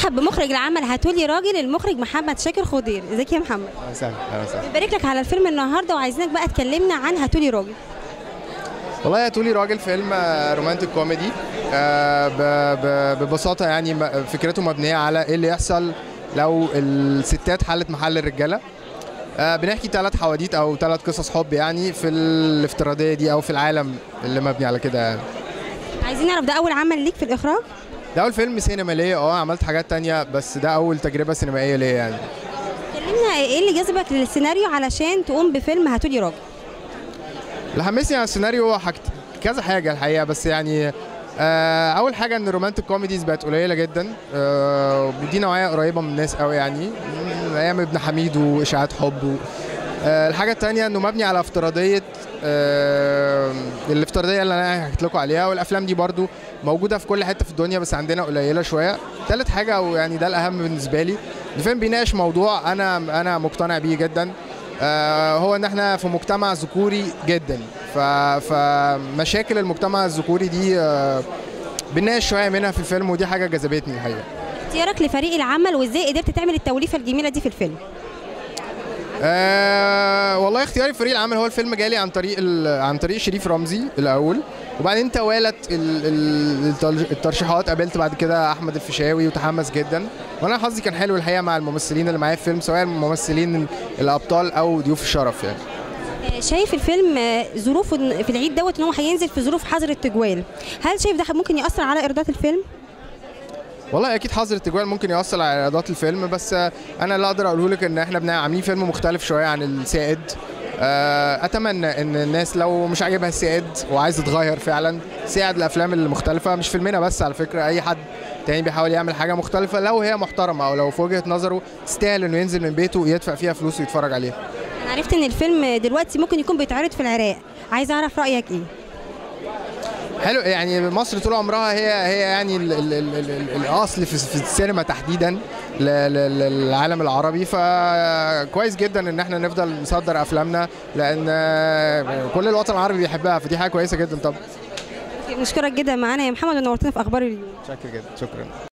برحب بمخرج العمل هاتولي راجل المخرج محمد شاكر خضير ازيك يا محمد اهلا وسهلا اهلا وسهلا بنبارك لك على الفيلم النهارده وعايزينك بقى تكلمنا عن هاتولي راجل والله يا تولي راجل فيلم آه، رومانتك كوميدي آه، ب- ب- ببساطه يعني م- فكرته مبنيه على ايه اللي يحصل لو الستات حلت محل الرجاله آه، بنحكي ثلاث حواديت او ثلاث قصص حب يعني في الافتراضيه دي او في العالم اللي مبني على كده يعني عايزين نعرف ده اول عمل ليك في الاخراج ده اول فيلم سينما ليا اه عملت حاجات تانية بس ده اول تجربه سينمائيه ليا يعني كلمنا ايه اللي جذبك للسيناريو علشان تقوم بفيلم هاتولي راجل اللي حمسني على السيناريو هو حاجت كذا حاجه الحقيقه بس يعني آه، اول حاجه ان الرومانتك كوميديز بقت قليله جدا آه، ودي نوعيه قريبه من الناس قوي يعني من ايام ابن حميد واشاعات حب و- آه، الحاجه الثانيه انه مبني على افتراضيه آه، الافتراضيه اللي انا حكيت لكم عليها والافلام دي برضو موجوده في كل حته في الدنيا بس عندنا قليله شويه ثالث حاجه ويعني ده الاهم بالنسبه لي الفيلم بيناقش موضوع انا انا مقتنع بيه جدا آه، هو ان احنا في مجتمع ذكوري جدا ف- فمشاكل المجتمع الذكوري دي آه، بنناقش شويه منها في الفيلم ودي حاجه جذبتني الحقيقه اختيارك لفريق العمل وازاي قدرت تعمل التوليفه الجميله دي في الفيلم أه والله اختياري فريق العمل هو الفيلم جالي عن طريق ال- عن طريق شريف رمزي الاول وبعدين توالت ال- ال- التر- الترشيحات قابلت بعد كده احمد الفيشاوي وتحمس جدا وانا حظي كان حلو الحقيقه مع الممثلين اللي معايا في الفيلم سواء الممثلين الابطال او ضيوف الشرف يعني آه، شايف الفيلم آه، ظروفه إن- في العيد دوت ان هو هينزل في ظروف حظر التجوال هل شايف ده ممكن ياثر على ايرادات الفيلم والله اكيد حظر التجوال ممكن يوصل على ايرادات الفيلم بس آه، انا اللي اقدر اقوله لك ان احنا بنا- عاملين فيلم مختلف شويه عن السائد آه، اتمنى ان الناس لو مش عاجبها السائد وعايز تغير فعلا تساعد الافلام المختلفه مش فيلمنا بس على فكره اي حد تاني بيحاول يعمل حاجه مختلفه لو هي محترمه او لو في وجهه نظره تستاهل انه ينزل من بيته ويدفع فيها فلوس ويتفرج عليها انا عرفت ان الفيلم دلوقتي ممكن يكون بيتعرض في العراق عايز اعرف رايك ايه حلو يعني مصر طول عمرها هي هي يعني ال ال ال ال ال الاصل في, في السينما تحديدا ل- ل- للعالم العربي فكويس جدا ان احنا نفضل نصدر افلامنا لان كل الوطن العربي بيحبها فدي حاجه كويسه جدا طبعا نشكرك جدا معانا يا محمد ونورتنا في اخبار اليوم شكرا جدا شكرا